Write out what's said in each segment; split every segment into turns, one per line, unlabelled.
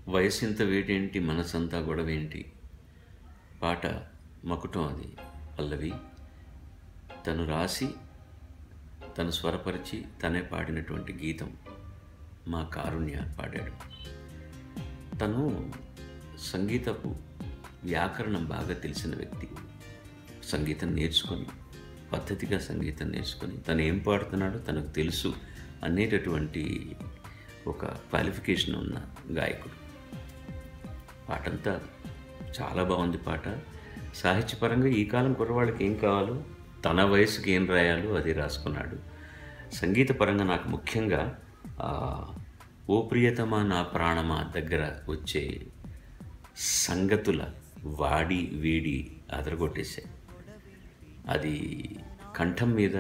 వయసు ఇంత వేటేంటి మనసంతా గొడవేంటి పాట మకుటం అది పల్లవి తను రాసి తను స్వరపరిచి తనే పాడినటువంటి గీతం మా కారుణ్య పాడాడు తను సంగీతపు వ్యాకరణం బాగా తెలిసిన వ్యక్తి సంగీతం నేర్చుకొని పద్ధతిగా సంగీతం నేర్చుకొని తను ఏం పాడుతున్నాడో తనకు తెలుసు అనేటటువంటి ఒక క్వాలిఫికేషన్ ఉన్న గాయకుడు పాటంతా చాలా బాగుంది పాట సాహిత్యపరంగా ఈ కాలం కుర్రవాళ్ళకి ఏం కావాలో తన వయసుకి ఏం రాయాలో అది రాసుకున్నాడు సంగీతపరంగా నాకు ముఖ్యంగా ఆ, ఓ ప్రియతమా నా ప్రాణమా దగ్గర వచ్చే సంగతుల వాడి వీడి అదరగొట్టేశాయి అది కంఠం మీద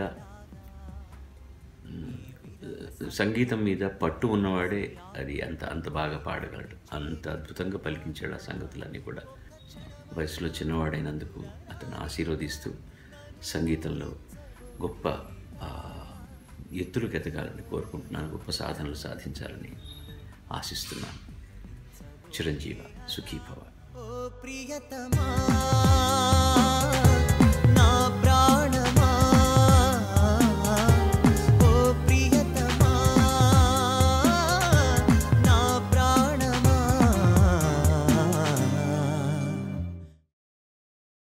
మ్, సంగీతం మీద పట్టు ఉన్నవాడే అది అంత అంత బాగా పాడగలడు అంత అద్భుతంగా పలికించాడు ఆ సంగతులన్నీ కూడా వయసులో చిన్నవాడైనందుకు అతను ఆశీర్వదిస్తూ సంగీతంలో గొప్ప ఆ, ఎత్తులకు ఎదగాలని కోరుకుంటున్నాను గొప్ప సాధనలు సాధించాలని ఆశిస్తున్నాను చిరంజీవ సుఖీభవ
ఓ ప్రియతమా